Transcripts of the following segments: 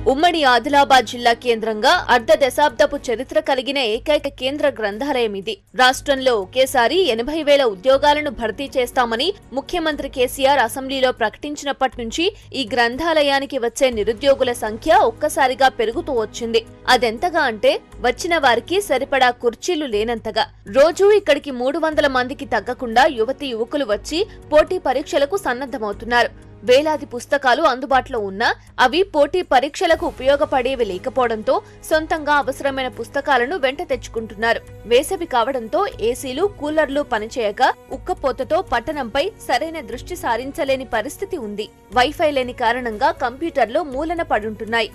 ఉమ్మడి ఆదిలాబాద్ జిల్లా కేంద్రంగా అర్ధ దశాబ్దపు చరిత్ర కలిగిన ఏకైక కేంద్ర గ్రంథాలయం ఇది రాష్ట్రంలో ఒకేసారి ఎనభై వేల ఉద్యోగాలను భర్తీ చేస్తామని ముఖ్యమంత్రి కేసీఆర్ అసెంబ్లీలో ప్రకటించినప్పటి నుంచి ఈ గ్రంథాలయానికి వచ్చే నిరుద్యోగుల సంఖ్య ఒక్కసారిగా పెరుగుతూ వచ్చింది అదెంతగా అంటే వచ్చిన వారికి సరిపడా కుర్చీలు లేనంతగా రోజూ ఇక్కడికి మూడు వందల మందికి తగ్గకుండా యువతి యువకులు వచ్చి పోటీ పరీక్షలకు సన్నద్ధమవుతున్నారు వేలాది పుస్తకాలు అందుబాటులో ఉన్నా అవి పోటీ పరీక్షలకు ఉపయోగపడేవి లేకపోవడంతో సొంతంగా అవసరమైన పుస్తకాలను వెంట తెచ్చుకుంటున్నారు వేసవి కావడంతో ఏసీలు కూలర్లు పనిచేయక ఉక్కపోతతో పట్టణంపై సరైన దృష్టి సారించలేని పరిస్థితి ఉంది వైఫై లేని కారణంగా కంప్యూటర్లు మూలన పడుంటున్నాయి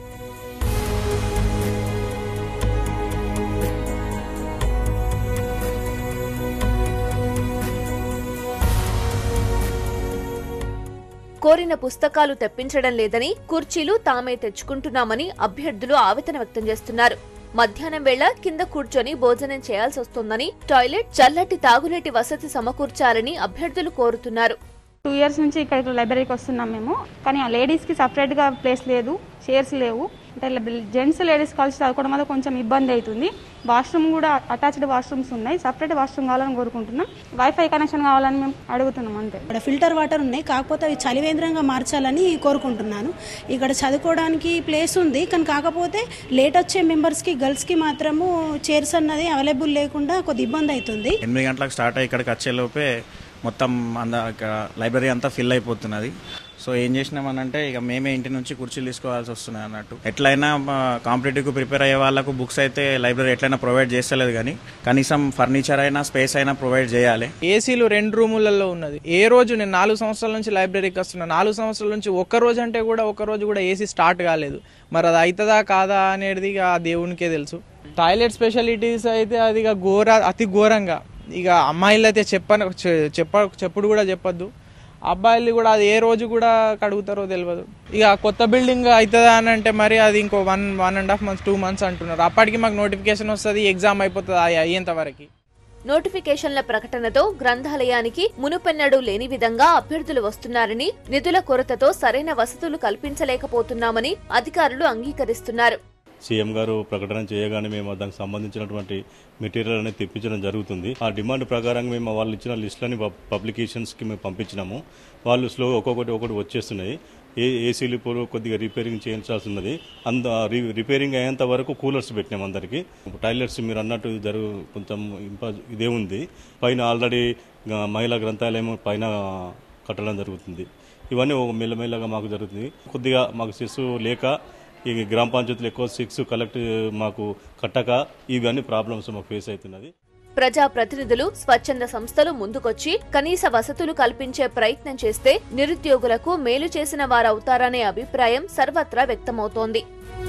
కోరిన పుస్తకాలు తెప్పించడం లేదని కుర్చీలు తామే తెచ్చుకుంటున్నామని అభ్యర్థులు ఆవేదన వ్యక్తం చేస్తున్నారు మధ్యాహ్నం వేళ కింద కూర్చొని భోజనం చేయాల్సి వస్తోందని టాయిలెట్ చల్లటి తాగునీటి వసతి సమకూర్చాలని అభ్యర్థులు కోరుతున్నారు టూ ఇయర్స్ నుంచి ఇక్కడికి లైబ్రరీకి వస్తున్నాం మేము కానీ ఆ లేడీస్కి సపరేట్గా ప్లేస్ లేదు చైర్స్ లేవు అంటే జెంట్స్ లేడీస్ కలిసి చదువుకోవడం వల్ల కొంచెం ఇబ్బంది అవుతుంది వాష్రూమ్ కూడా అటాచ్డ్ వాష్రూమ్స్ ఉన్నాయి సపరేట్ వాష్రూమ్ కావాలని కోరుకుంటున్నాం వైఫై కనెక్షన్ కావాలని మేము అడుగుతున్నాం అంతే ఇక్కడ ఫిల్టర్ వాటర్ ఉన్నాయి కాకపోతే అవి చలివేంద్రంగా మార్చాలని కోరుకుంటున్నాను ఇక్కడ చదువుకోవడానికి ప్లేస్ ఉంది కానీ కాకపోతే లేట్ వచ్చే మెంబర్స్కి గర్ల్స్కి మాత్రము చైర్స్ అన్నది అవైలబుల్ లేకుండా కొద్ది ఇబ్బంది అవుతుంది ఎనిమిది గంటలకు స్టార్ట్ అయ్యి ఇక్కడికి వచ్చేలోపే మొత్తం అంద ఇక్కడ లైబ్రరీ అంతా ఫిల్ అయిపోతున్నది సో ఏం చేసినామనంటే ఇక మేమే ఇంటి నుంచి కుర్చీలు తీసుకోవాల్సి వస్తున్నాయి అన్నట్టు ఎట్లయినా కాంపిటేటివ్కి ప్రిపేర్ అయ్యే వాళ్ళకు బుక్స్ అయితే లైబ్రరీ ఎట్లయినా ప్రొవైడ్ చేస్తలేదు కానీ కనీసం ఫర్నిచర్ అయినా స్పేస్ అయినా ప్రొవైడ్ చేయాలి ఏసీలు రెండు రూములలో ఉన్నది ఏ రోజు నేను నాలుగు సంవత్సరాల నుంచి లైబ్రరీకి వస్తున్నా నాలుగు సంవత్సరాల నుంచి ఒక్క రోజు అంటే కూడా ఒక్క రోజు కూడా ఏసీ స్టార్ట్ కాలేదు మరి అది అవుతుందా కాదా అనేది ఇక ఆ దేవునికే తెలుసు టాయిలెట్ స్పెషాలిటీస్ అయితే అది ఇక ఘోర అతి ఘోరంగా ఇక అమ్మాయిలు అయితే చెప్పను చె- చెప్ప చెప్పుడు కూడా చెప్పొద్దు అబ్బాయిలు కూడా అది ఏ రోజు కూడా కడుగుతారో తెలియదు ఇక కొత్త బిల్డింగ్ అవుతుందా అని అంటే మరి అది ఇంకో one one and half months two months అంటున్నారు అప్పటికి మాకు నోటిఫికేషన్ వస్తుంది ఎగ్జామ్ అయిపోతుంది అది అయ్యేంత వరకు నోటిఫికేషన్ల ప్రకటనతో గ్రంథాలయానికి మునుపెన్నడూ లేని విధంగా అభ్యర్థులు వస్తున్నారని నిధుల కొరతతో సరైన వసతులు కల్పించలేకపోతున్నామని అధికారులు అంగీకరిస్తున్నారు సీఎం గారు ప్రకటన చేయగానే మేము దానికి సంబంధించినటువంటి మెటీరియల్ అనేది తెప్పించడం జరుగుతుంది ఆ డిమాండ్ ప్రకారం మేము వాళ్ళు ఇచ్చిన లిస్టులని పబ్లికేషన్స్కి మేము పంపించినాము వాళ్ళు స్లో ఒక్కొక్కటి ఒకటి వచ్చేస్తున్నాయి ఏ ఏసీలు పూలు కొద్దిగా రిపేరింగ్ చేయించాల్సి ఉన్నది అంద రి- రిపేరింగ్ అయ్యేంత వరకు కూలర్స్ పెట్టినాం అందరికి టాయిలెట్స్ మీరు అన్నట్టు జరుగు కొంచెం ఇంప ఇదే ఉంది పైన ఆల్రెడీ గ- మహిళా గ్రంథాలయం పైన కట్టడం జరుగుతుంది ఇవన్నీ ఒక మెల్లమెల్లగా మాకు జరుగుతుంది కొద్దిగా మాకు సెస్ లేక ఈ గ్రామ పంచాయతీలు ఎక్కువ సిక్స్ కలెక్ట్ మాకు కట్టక ఇవన్నీ ప్రాబ్లమ్స్ మాకు ఫేస్ అవుతున్నది ప్రజా ప్రతినిధులు స్వచ్ఛంద సంస్థలు ముందుకొచ్చి కనీస వసతులు కల్పించే ప్రయత్నం చేస్తే నిరుద్యోగులకు మేలు చేసిన వారవుతారనే అభిప్రాయం సర్వత్రా వ్యక్తమవుతోంది